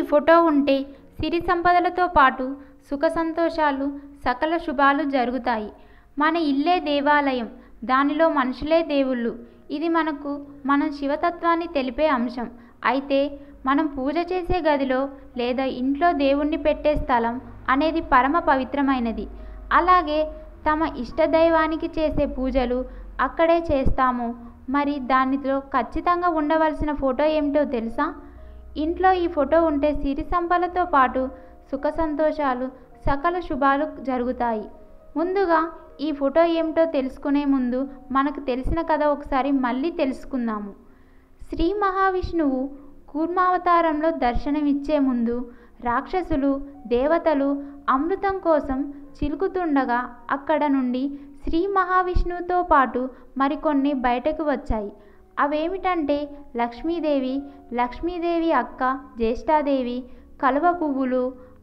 photo ఉంటే సిరి సంపదలతో పాటు సుఖ సంతోషాలు సకల శుభాలు జరుగుతాయి మన ఇల్లే దేవాలయం దానిలో మనుషులే దేవుళ్ళు ఇది మనకు మన శివతత్వాన్ని తెలిపే అంశం అయితే మనం పూజ చేసే గదిలో లేదా ఇంట్లో దేవుణ్ణి పెట్టే స్థలం అనేది పరమ పవిత్రమైనది అలాగే తమ ఇష్టదైవానికి చేసే పూజలు అక్కడే చేస్తాము మరి దానితో ఖచ్చితంగా ఉండవలసిన ఫోటో ఏమిటో తెలుసా ఇంట్లో ఈ ఫోటో ఉంటే సిరి సంపదలతో పాటు సుఖ సంతోషాలు సకల శుభాలు జరుగుతాయి ముందుగా ఈ ఫోటో ఏమిటో తెలుసుకునే ముందు మనకు తెలిసిన కథ ఒకసారి మళ్ళీ తెలుసుకుందాము శ్రీ మహావిష్ణువు కూర్మావతారంలో దర్శనమిచ్చే ముందు రాక్షసులు దేవతలు అమృతం కోసం చిలుకుతుండగా అక్కడ నుండి శ్రీ మహావిష్ణువుతో పాటు మరికొన్ని బయటకు వచ్చాయి అవేమిటంటే లక్ష్మీదేవి లక్ష్మీదేవి అక్క జ్యేష్ఠాదేవి కలువ పువ్వులు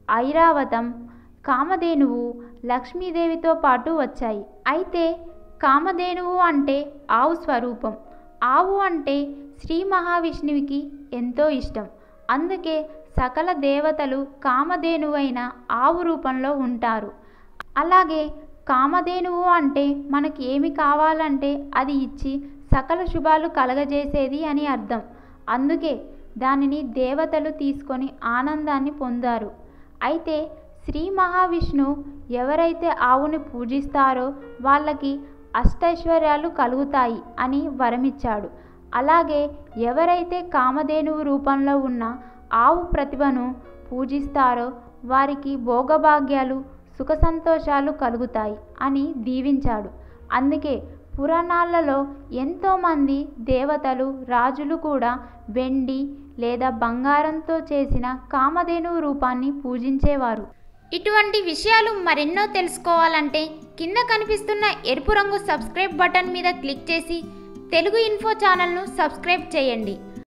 ఐరావతం కామధేనువు లక్ష్మీదేవితో పాటు వచ్చాయి అయితే కామధేనువు అంటే ఆవు స్వరూపం ఆవు అంటే శ్రీ మహావిష్ణువుకి ఎంతో ఇష్టం అందుకే సకల దేవతలు కామధేనువైన ఆవు రూపంలో ఉంటారు అలాగే కామధేనువు అంటే మనకి ఏమి కావాలంటే అది ఇచ్చి సకల శుభాలు కలగజేసేది అని అర్థం అందుకే దానిని దేవతలు తీసుకొని ఆనందాన్ని పొందారు అయితే శ్రీ మహావిష్ణు ఎవరైతే ఆవుని పూజిస్తారో వాళ్ళకి అష్టైశ్వర్యాలు కలుగుతాయి అని వరమిచ్చాడు అలాగే ఎవరైతే కామధేనువు రూపంలో ఉన్న ఆవు ప్రతిభను పూజిస్తారో వారికి భోగభాగ్యాలు సుఖ సంతోషాలు కలుగుతాయి అని దీవించాడు అందుకే పురాణాలలో ఎంతోమంది దేవతలు రాజులు కూడా వెండి లేదా బంగారంతో చేసిన కామధేనువు రూపాన్ని పూజించేవారు ఇటువంటి విషయాలు మరెన్నో తెలుసుకోవాలంటే కింద కనిపిస్తున్న ఎరుపు రంగు సబ్స్క్రైబ్ బటన్ మీద క్లిక్ చేసి తెలుగు ఇన్ఫో ఛానల్ను సబ్స్క్రైబ్ చేయండి